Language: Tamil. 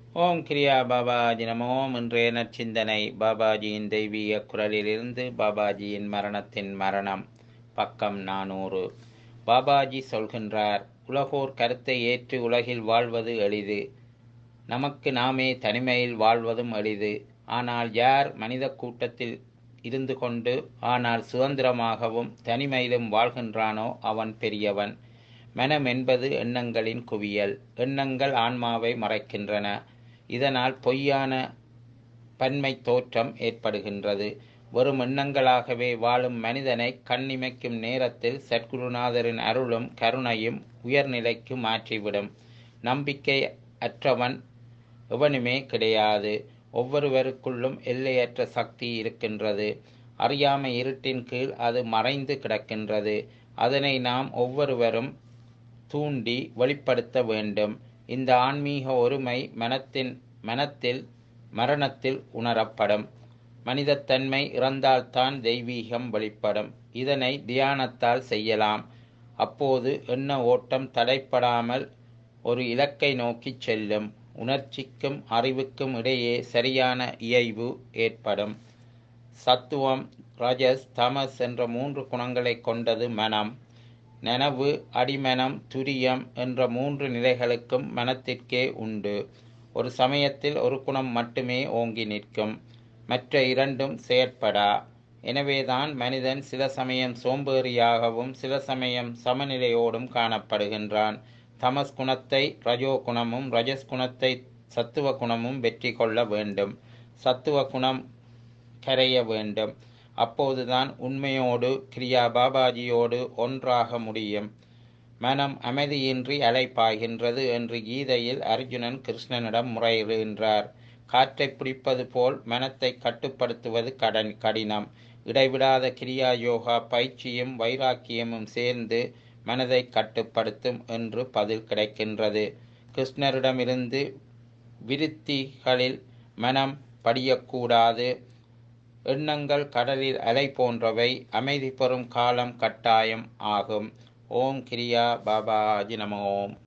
ஓம் கிரியா பாபாஜி நமோம் இன்றைய நற்சிந்தனை பாபாஜியின் தெய்வீக குரலிலிருந்து பாபாஜியின் மரணத்தின் மரணம் பக்கம் நானூறு பாபாஜி சொல்கின்றார் உலகோர் கருத்தை ஏற்று உலகில் வாழ்வது எளிது நமக்கு நாமே தனிமையில் வாழ்வதும் எளிது ஆனால் யார் மனித கூட்டத்தில் இருந்து கொண்டு ஆனால் சுதந்திரமாகவும் தனிமையிலும் வாழ்கின்றானோ அவன் பெரியவன் மனம் என்பது எண்ணங்களின் குவியல் எண்ணங்கள் ஆன்மாவை மறைக்கின்றன இதனால் பொய்யான பன்மை தோற்றம் ஏற்படுகின்றது வெறும் எண்ணங்களாகவே வாழும் மனிதனை கண்ணிமைக்கும் நேரத்தில் சத்குருநாதரின் அருளும் கருணையும் உயர்நிலைக்கு மாற்றிவிடும் நம்பிக்கை அற்றவன் எவனுமே கிடையாது ஒவ்வொருவருக்குள்ளும் எல்லையற்ற சக்தி இருக்கின்றது அறியாமை இருட்டின் கீழ் அது மறைந்து கிடக்கின்றது அதனை நாம் ஒவ்வொருவரும் தூண்டி வெளிப்படுத்த வேண்டும் இந்த ஆன்மீக ஒருமை மனத்தின் மனத்தில் மரணத்தில் உணரப்படும் மனிதத்தன்மை இறந்தால்தான் தெய்வீகம் வெளிப்படும் இதனை தியானத்தால் செய்யலாம் அப்போது எண்ண ஓட்டம் தடைப்படாமல் ஒரு இலக்கை நோக்கி செல்லும் உணர்ச்சிக்கும் அறிவுக்கும் இடையே சரியான இயைவு ஏற்படும் சத்துவம் ரஜஸ் தமஸ் என்ற மூன்று குணங்களை கொண்டது மனம் நனவு அடிமனம் துரியம் என்ற மூன்று நிலைகளுக்கும் மனத்திற்கே உண்டு ஒரு சமயத்தில் ஒரு குணம் மட்டுமே ஓங்கி நிற்கும் மற்ற இரண்டும் செயற்படா எனவேதான் மனிதன் சில சமயம் சோம்பேறியாகவும் சில சமயம் சமநிலையோடும் காணப்படுகின்றான் தமஸ் குணத்தை ரஜோ குணமும் ரஜஸ் குணத்தை சத்துவ குணமும் வெற்றி கொள்ள வேண்டும் சத்துவ குணம் கரைய வேண்டும் அப்போதுதான் உண்மையோடு கிரியா பாபாஜியோடு ஒன்றாக முடியும் மனம் அமைதியின்றி அலைப்பாய்கின்றது என்று கீதையில் அர்ஜுனன் கிருஷ்ணனிடம் முறையிடுகின்றார் காற்றை பிடிப்பது போல் மனத்தை கட்டுப்படுத்துவது கடன் கடினம் இடைவிடாத கிரியா யோகா பயிற்சியும் வைராக்கியமும் சேர்ந்து மனதை கட்டுப்படுத்தும் என்று பதில் கிடைக்கின்றது கிருஷ்ணரிடமிருந்து விருத்திகளில் மனம் படியக்கூடாது எண்ணங்கள் கடலில் அலை போன்றவை அமைதி பெறும் காலம் கட்டாயம் ஆகும் ஓம் கிரியா பாபாஜி நம ஓம்